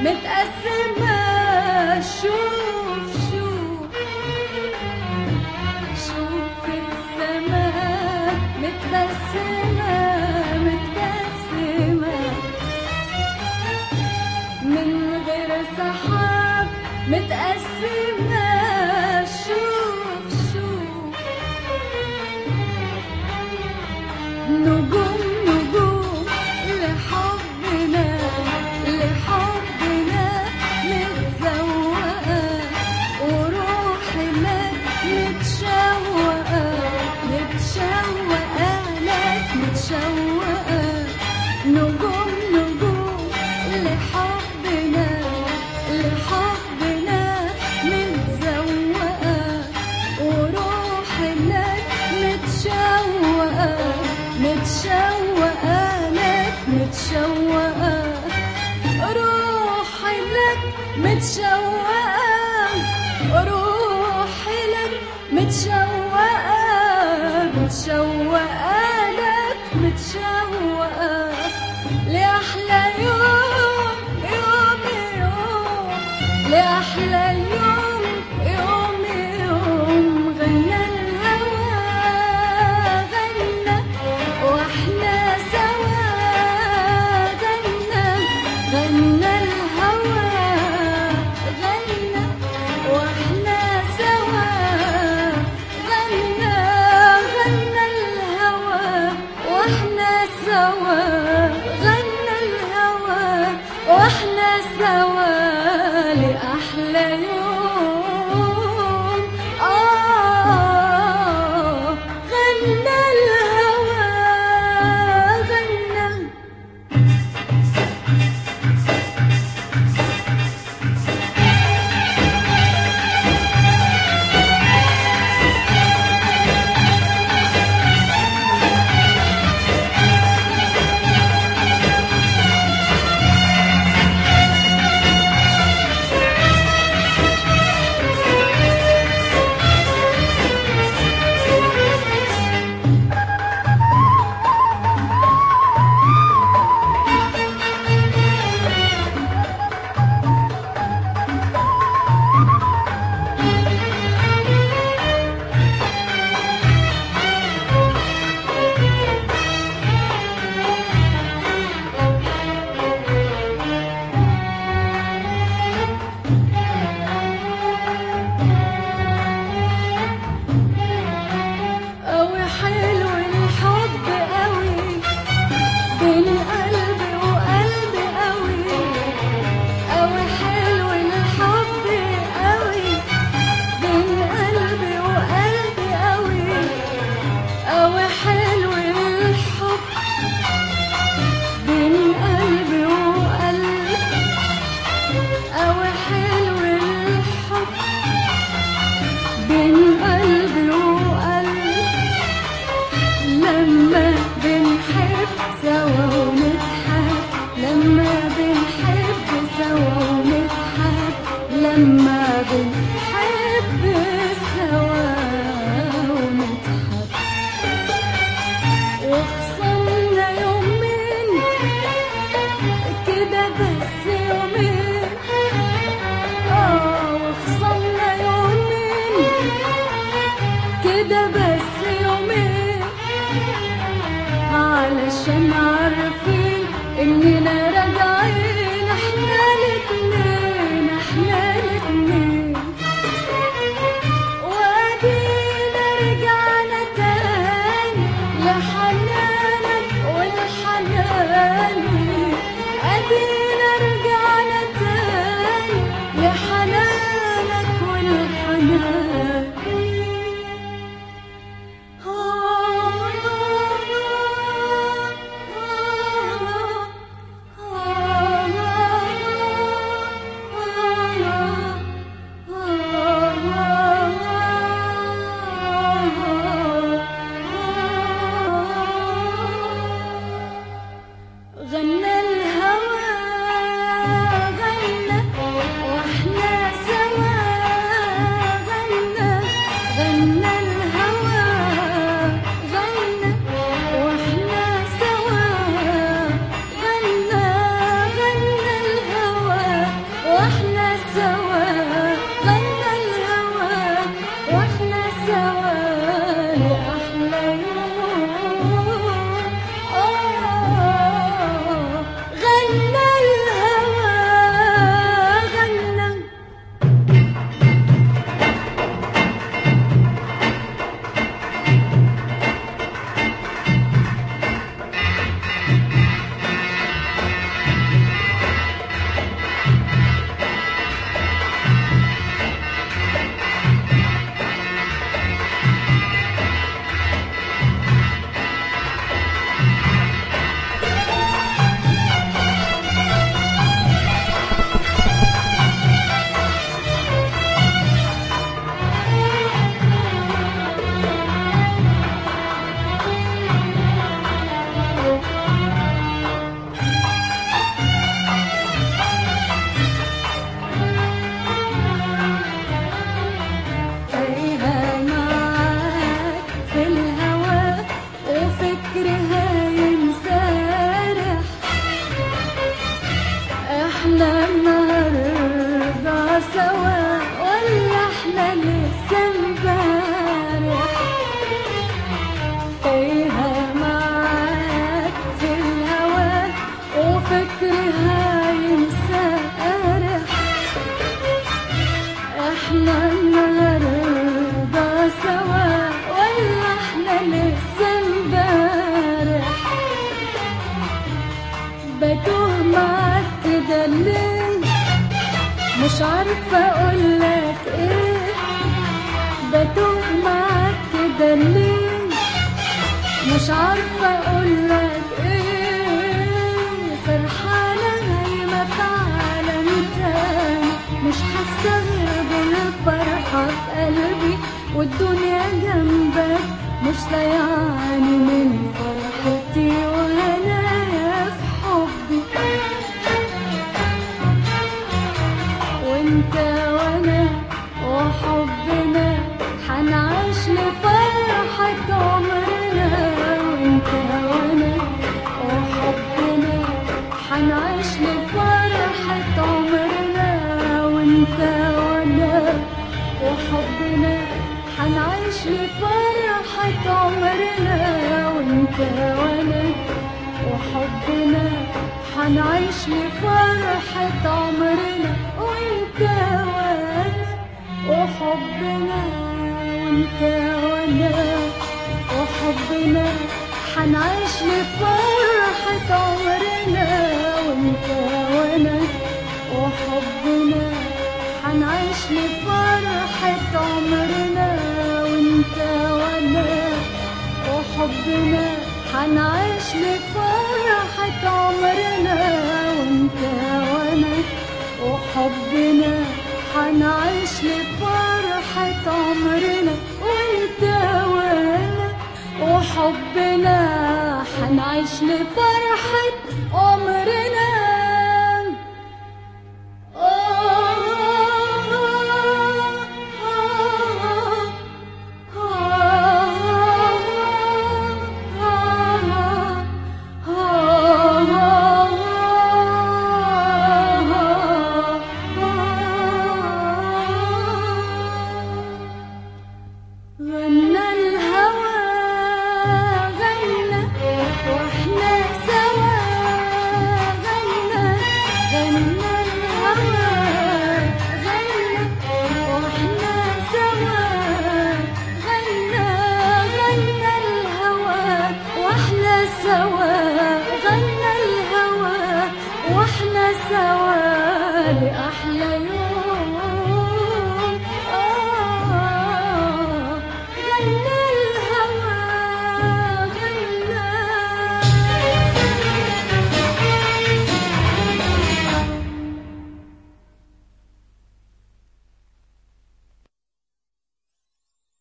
متقسمة شوف شوف شوف السماء متبسمة متبسمة من غير سحاب متقسمة شوف شوف نجوم نجوم لحبنا لحبنا متزوقة وروحنا متشوقة متشوقة لك متشوقة نجوم نجوم لحبنا لحبنا متزوقة وروحنا متشوقة متشوقة لك متشوقة روحي لك متشوقة روحي لك متشوقة متشوقة لك متشوقة لأحلى يوم يوم يوم لأحلى يوم يوم يوم غنى الهوى غنى واحنا سوا غنى غنى الهوى غنى واحنا سوا غنى غنى الهوى واحنا سوا غنى الهوى واحنا سوا لأحلى يوم آه غنى الهوى غنى قوي حلو الحب قوي بين قلبي وقلبي قوي قوي حلو الحب قوي بين قلبي وقلبي قوي قوي حلو الحب بين قلبي وقلبي قوي حلو الحب بين قلبي وقلبي لما بنحب سوا ونضحك لما بنحب سوا ونضحك لما بنحب سوا ونضحك وخصمنا يومين كده بس يومين اه وخصمنا يومين كده بس يومين علشان عارفين اننا راجعين احنا الاتنين احنا الاتنين وادينا رجعنا تاني لحنانك والحناني ادينا رجعنا تاني لحنانك والحناني غنى الهوى غنى واحنا سوا غنى غنى الهوى غنى واحنا سوا غنى غنى الهوى احنا النهارده سوا ولا احنا لسه امبارح تايهة معاك في الهوا وفكرها ينسى قارح احنا النهارده سوا ولا احنا لسه امبارح بتوه معاك كده ليه مش عارفة اقولك ايه بتوه معاك كده ليه مش عارفة اقولك ايه فرحانة نايمة في عالم تاني مش حاسة غير بالفرحة في قلبي والدنيا جنبك مش ضيعاني من فرحتي وهنايا في حبي وانت وانا وحبنا حنعيش لفرحة عمرنا وانت وانا وحبنا حنعيش لفرحة عمرنا وانت وانا وحبنا حنعيش لفرحة عمرنا وانت وانا وحبنا حنعيش لفرحة عمرنا وانت وانا وحبنا وانت وانا وحبنا حنعيش لفرحة عمرنا وانت وانا وحبنا حنعيش لفرحة عمرنا وانت وانا وحبنا حنعيش لفرحة عمرنا وانت وانا وحبنا حنعيش لفرحة عمرنا وانت وانا وحبنا حنعيش لفرحة